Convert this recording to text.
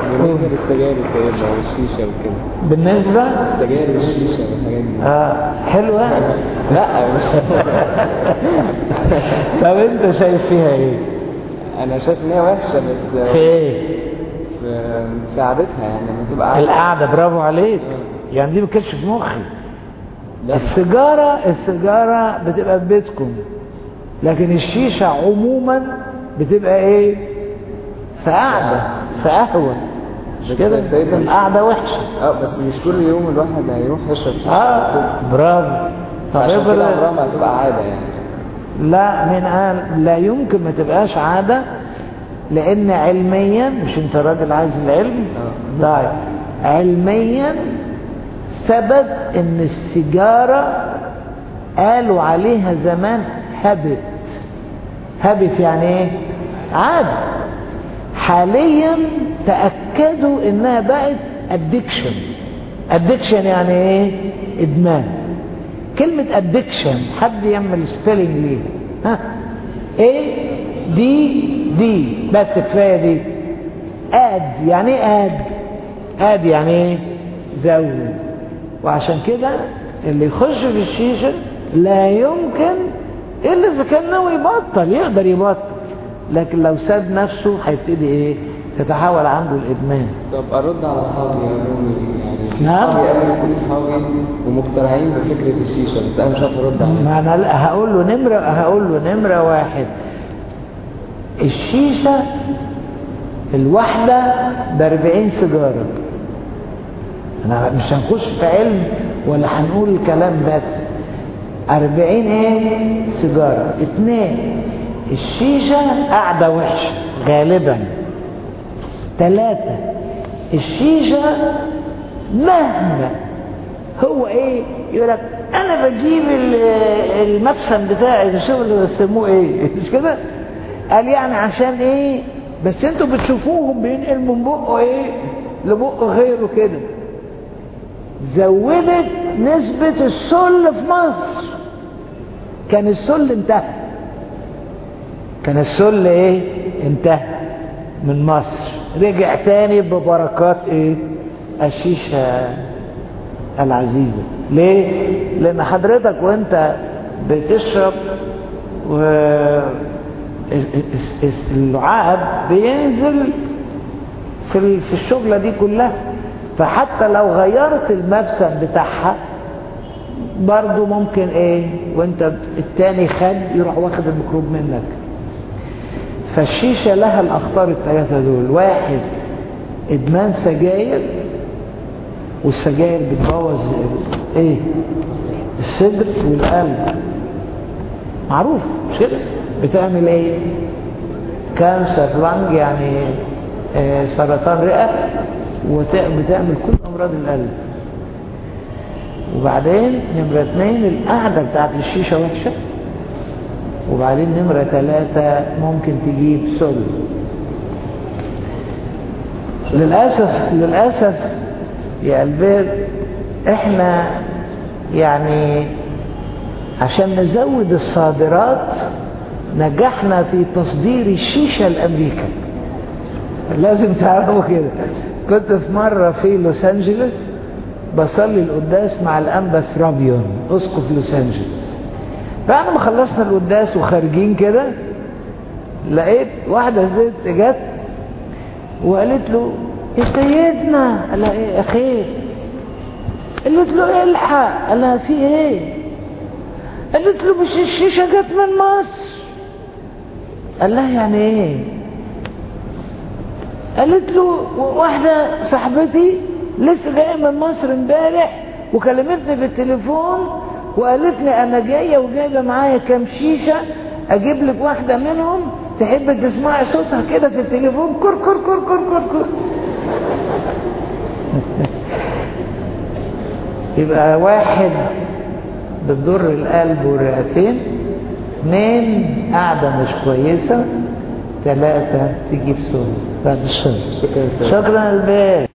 بالنسبة للسجاير الكئيبة والشيشة وكده بالنسبة السجاير والشيشة والحاجات دي آه حلوة لا مش طب انت شايف فيها ايه انا شايف ان هي وحشة بس في ايه في في عادتها يعني لما تبقى قاعدة القعدة برافو عليك يعني دي ما كانتش في مخي لا. السيجارة السيجارة بتبقى في بيتكم لكن الشيشة عموما بتبقى ايه في قعدة في قهوة مش كده بس تقريباً- القعدة وحشة اه بس مش كل يوم الواحد هيروح يشرب شيشة اه برافو طب عشان كده افرض عمرها ما هتبقى عادة يعني لا من قال لا يمكن ما تبقاش عادة لان علميا مش انت راجل عايز العلم طيب علميا ثبت ان السيجارة قالوا عليها زمان هبت هبت يعني ايه عادة حاليا تأكدوا انها بقت ادكشن ادكشن يعني ايه ادمان كلمة ادكشن حد يعمل سبيلنج ليه ها ايه دي دي بس كفاية دي اد يعني ايه اد اد يعني ايه زود وعشان كده اللي يخش في الشيشة لا يمكن الا اذا كان ناوي يبطل يقدر يبطل لكن لو ساب نفسه هيبتدي ايه تتحول عنده الادمان طب ارد على اصحابي يقولوا يعني نعم. اصحابي قالوا كل اصحابي ومقتنعين بفكرة الشيشة بس انا مش عارف ارد عليهم ما انا لا هقول له نمره هقول له نمره واحد الشيشه الواحده ب 40 سيجاره انا مش هنخش في علم ولا هنقول الكلام بس 40 ايه سيجاره اتنين الشيشه قاعده وحشه غالبا ثلاثه الشيشه مهما هو ايه يقول لك انا بجيب ال- المبسم بتاعي ده شغل بيسموه ايه مش كده قال يعني عشان ايه بس انتوا بتشوفوهم بينقل من بقه ايه لبقه غيره كده زودت نسبة السل في مصر كان السل انتهى كان السل ايه انتهى من مصر رجع تاني ببركات ايه الشيشة العزيزة ليه لان حضرتك وانت بتشرب و اللعاب بينزل في ال- في الشغلة دي كلها فحتى لو غيرت المبسم بتاعها برضو ممكن ايه وانت التاني خد يروح واخد الميكروب منك فالشيشة لها الأخطار الثلاثة دول واحد إدمان سجاير والسجاير بتبوظ ال- ايه الصدر والقلب معروف مش كده بتعمل ايه كانسر لانج يعني آه سرطان رئة وبتعمل كل امراض القلب وبعدين نمرة اتنين القعدة بتاعت الشيشة وحشة وبعدين نمرة ثلاثة ممكن تجيب سل للأسف للأسف يا البير احنا يعني عشان نزود الصادرات نجحنا في تصدير الشيشة لأمريكا لازم تعرفوا كده كنت في مرة في لوس أنجلوس بصلي القداس مع الأنبس رابيون أسقف لوس أنجلوس بعد ما خلصنا القداس وخارجين كده لقيت واحدة ست جت وقالت له يا سيدنا قال لها ايه خير قالت له الحق قال لها في ايه قالت له مش الشيشة جت من مصر قال لها يعني ايه قالت له واحدة صاحبتي لسه جاية من مصر امبارح وكلمتني في التليفون وقالت لي انا جاية وجايبة معايا كام شيشة اجيب لك واحدة منهم تحب تسمعي صوتها كده في التليفون كر كر كر كر كر كر يبقى واحد بتضر القلب والرئتين اثنين قاعدة مش كويسة ثلاثة تجيب سوء بعد الشر شكرا شكرا الباقي